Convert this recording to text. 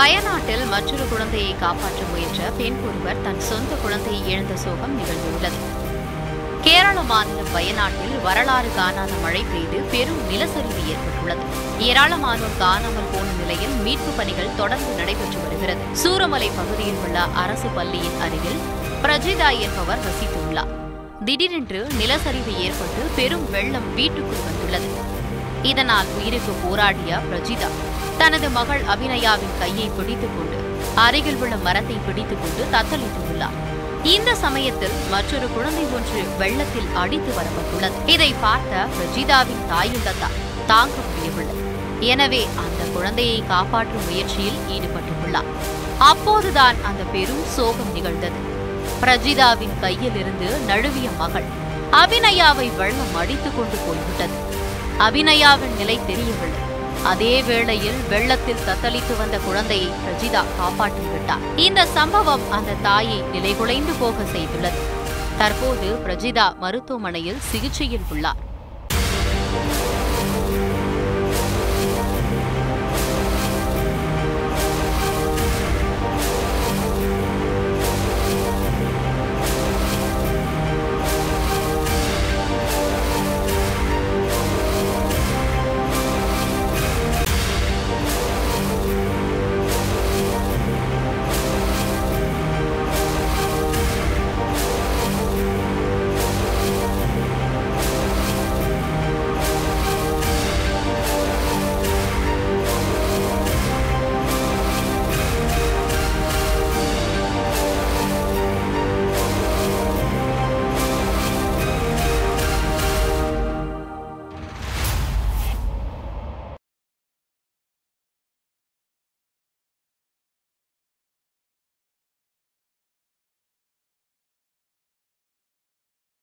வயநாட்டில் மற்றொரு குழந்தையை காப்பாற்ற முயன்ற பெண் ஒருவர் தன் சொந்த குழந்தையை இழந்த சோகம் நிகழ்ந்துள்ளது கேரள மாநிலம் வயநாட்டில் வரலாறு காணாத மழை பெய்து பெரும் நிலச்சரிவு ஏற்பட்டுள்ளது ஏராளமானோர் காணாமல் போன நிலையில் மீட்பு பணிகள் தொடர்ந்து நடைபெற்று வருகிறது சூரமலை பகுதியில் உள்ள அரசு பள்ளியின் அருகில் பிரஜிதா என்பவர் வசித்துள்ளார் திடீரென்று நிலச்சரிவு ஏற்பட்டு பெரும் வெள்ளம் வீட்டுக்குள் வந்துள்ளது இதனால் உயிருக்கு போராடிய பிரஜிதா தனது மகள் அபிநயாவின் கையை பிடித்துக் கொண்டு அருகில் உள்ள மரத்தை பிடித்துக் கொண்டு தத்தளித்துள்ளார் இந்த சமயத்தில் மற்றொரு குழந்தை ஒன்று வெள்ளத்தில் அடித்து வரப்பட்டுள்ளது இதை பார்த்த பிரஜிதாவின் தாயுள்ளத்தால் தாங்க முடியவில்லை எனவே அந்த குழந்தையை காப்பாற்றும் முயற்சியில் ஈடுபட்டுள்ளார் அப்போதுதான் அந்த பெரும் சோகம் நிகழ்ந்தது பிரஜிதாவின் கையில் இருந்து நழுவிய மகள் அபிநயாவை வெள்ளம் அடித்துக் கொண்டு போய்விட்டது அபிநயாவின் நிலை தெரியவில்லை அதே வேளையில் வெள்ளத்தில் தத்தளித்து வந்த குழந்தையை பிரஜிதா காப்பாற்றி விட்டார் இந்த சம்பவம் அந்த தாயை நிலைகுலைந்து போக செய்துள்ளது தற்போது பிரஜிதா மருத்துவமனையில் சிகிச்சையில் உள்ளார்